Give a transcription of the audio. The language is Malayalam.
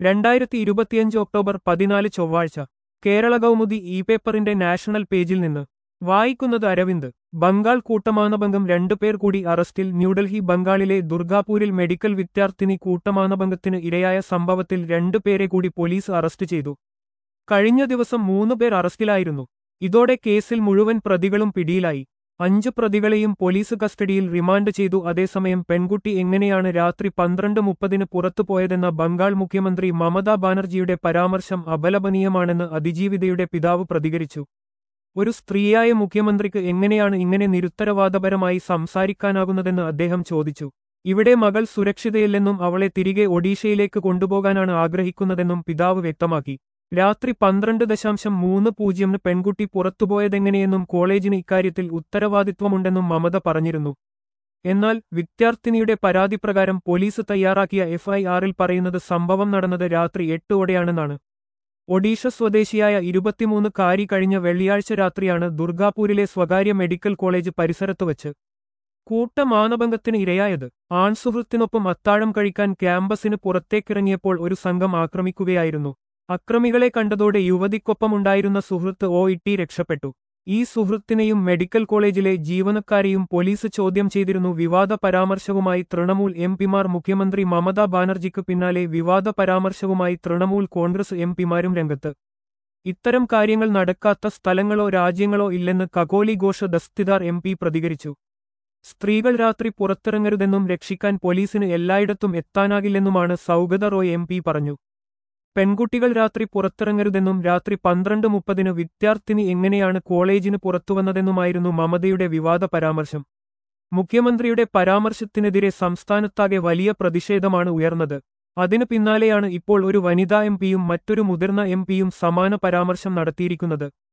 രണ്ടായിരത്തി ഇരുപത്തിയഞ്ച് ഒക്ടോബർ പതിനാല് ചൊവ്വാഴ്ച കേരള കൗമുദി ഇ പേപ്പറിന്റെ നാഷണൽ പേജിൽ നിന്ന് വായിക്കുന്നത് അരവിന്ദ് ബംഗാൾ കൂട്ടമാനഭംഗം രണ്ടുപേർ കൂടി അറസ്റ്റിൽ ന്യൂഡൽഹി ബംഗാളിലെ ദുർഗാപൂരിൽ മെഡിക്കൽ വിദ്യാർത്ഥിനി കൂട്ടമാനഭംഗത്തിന് ഇരയായ സംഭവത്തിൽ രണ്ടുപേരെ കൂടി പോലീസ് അറസ്റ്റ് ചെയ്തു കഴിഞ്ഞ ദിവസം മൂന്ന് പേർ അറസ്റ്റിലായിരുന്നു ഇതോടെ കേസിൽ മുഴുവൻ പ്രതികളും പിടിയിലായി അഞ്ച് പ്രതികളെയും പോലീസ് കസ്റ്റഡിയിൽ റിമാൻഡ് ചെയ്തു അതേസമയം പെൺകുട്ടി എങ്ങനെയാണ് രാത്രി പന്ത്രണ്ട് മുപ്പതിന് പുറത്തുപോയതെന്ന ബംഗാൾ മുഖ്യമന്ത്രി മമതാ ബാനർജിയുടെ പരാമർശം അപലപനീയമാണെന്ന് അതിജീവിതയുടെ പിതാവ് പ്രതികരിച്ചു ഒരു സ്ത്രീയായ മുഖ്യമന്ത്രിക്ക് എങ്ങനെയാണ് ഇങ്ങനെ നിരുത്തരവാദപരമായി സംസാരിക്കാനാകുന്നതെന്ന് അദ്ദേഹം ചോദിച്ചു ഇവിടെ മകൾ സുരക്ഷിതയല്ലെന്നും അവളെ തിരികെ ഒഡീഷയിലേക്ക് കൊണ്ടുപോകാനാണ് ആഗ്രഹിക്കുന്നതെന്നും പിതാവ് വ്യക്തമാക്കി രാത്രി പന്ത്രണ്ട് ദശാംശം മൂന്ന് പൂജ്യമിന് പെൺകുട്ടി പുറത്തുപോയതെങ്ങനെയെന്നും കോളേജിന് ഇക്കാര്യത്തിൽ ഉത്തരവാദിത്വമുണ്ടെന്നും മമത പറഞ്ഞിരുന്നു എന്നാൽ വിദ്യാർത്ഥിനിയുടെ പരാതിപ്രകാരം പോലീസ് തയ്യാറാക്കിയ എഫ്ഐആറിൽ പറയുന്നത് സംഭവം നടന്നത് രാത്രി എട്ടോടെയാണെന്നാണ് ഒഡീഷ സ്വദേശിയായ ഇരുപത്തിമൂന്ന് കാരി കഴിഞ്ഞ വെള്ളിയാഴ്ച രാത്രിയാണ് ദുർഗാപൂരിലെ സ്വകാര്യ മെഡിക്കൽ കോളേജ് പരിസരത്ത് വച്ച് കൂട്ടമാനഭംഗത്തിന് ഇരയായത് ആൺസുഹൃത്തിനൊപ്പം അത്താഴം കഴിക്കാൻ ക്യാമ്പസിന് പുറത്തേക്കിറങ്ങിയപ്പോൾ ഒരു സംഘം ആക്രമിക്കുകയായിരുന്നു അക്രമികളെ കണ്ടതോടെ യുവതിക്കൊപ്പമുണ്ടായിരുന്ന സുഹൃത്ത് ഒ ഇട്ടി രക്ഷപ്പെട്ടു ഈ സുഹൃത്തിനെയും മെഡിക്കൽ കോളേജിലെ ജീവനക്കാരെയും പോലീസ് ചോദ്യം ചെയ്തിരുന്നു വിവാദ പരാമർശവുമായി തൃണമൂൽ എം പിമാർ മുഖ്യമന്ത്രി മമതാ ബാനർജിക്ക് പിന്നാലെ വിവാദ പരാമർശവുമായി തൃണമൂൽ കോൺഗ്രസ് എം പിമാരും രംഗത്ത് ഇത്തരം കാര്യങ്ങൾ നടക്കാത്ത സ്ഥലങ്ങളോ രാജ്യങ്ങളോ ഇല്ലെന്ന് കഗോലി ഘോഷ ദസ്തിദാർ എം പി പ്രതികരിച്ചു സ്ത്രീകൾ രാത്രി പുറത്തിറങ്ങരുതെന്നും രക്ഷിക്കാൻ പോലീസിന് എല്ലായിടത്തും എത്താനാകില്ലെന്നുമാണ് സൗഗത റോയ് എം പി പറഞ്ഞു പെൺകുട്ടികൾ രാത്രി പുറത്തിറങ്ങരുതെന്നും രാത്രി പന്ത്രണ്ട് മുപ്പതിന് വിദ്യാർത്ഥിനി എങ്ങനെയാണ് കോളേജിന് പുറത്തുവന്നതെന്നുമായിരുന്നു മമതയുടെ വിവാദ പരാമർശം മുഖ്യമന്ത്രിയുടെ പരാമർശത്തിനെതിരെ സംസ്ഥാനത്താകെ വലിയ പ്രതിഷേധമാണ് ഉയർന്നത് അതിനു പിന്നാലെയാണ് ഇപ്പോൾ ഒരു വനിതാ എം പിയും മറ്റൊരു മുതിർന്ന എം പിയും സമാന പരാമർശം നടത്തിയിരിക്കുന്നത്